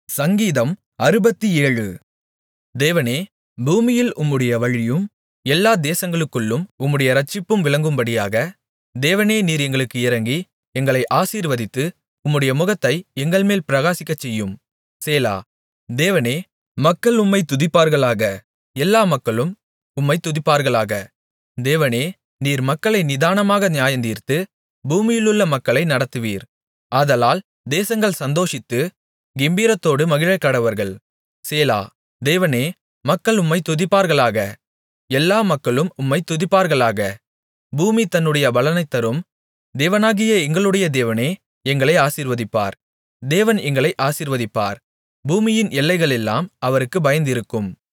சங்கீதம் அறுபத்தேழு தேவனே பூமியில் உம்முடைய வழியும் எல்லா தேசங்களுக்குள்ளும் உம்முடைய இரட்சிப்பும் விளங்கும்படியாக தேவனே நீர் எங்களுக்கு இரங்கி எங்களை ஆசீர்வதித்து உம்முடைய முகத்தை எங்கள்மேல் பிரகாசிக்கச்செய்யும் சேலா தேவனே மக்கள் உம்மைத் துதிப்பார்களாக எல்லா மக்களும் உம்மைத் துதிப்பார்களாக தேவனே நீர் மக்களை நிதானமாக நியாயந்தீர்த்து பூமியிலுள்ள மக்களை நடத்துவீர் ஆதலால் தேசங்கள் சந்தோஷித்து கெம்பீரத்தோடு மகிழக்கடவர்கள் சேலா தேவனே மக்கள் உம்மைத் துதிப்பார்களாக எல்லா மக்களும் உம்மைத் துதிப்பார்களாக பூமி தன்னுடைய பலனைத் தரும் தேவனாகிய எங்களுடைய தேவனே எங்களை ஆசீர்வதிப்பார் தேவன் எங்களை ஆசீர்வதிப்பார் பூமியின் எல்லைகளெல்லாம் அவருக்குப் பயந்திருக்கும்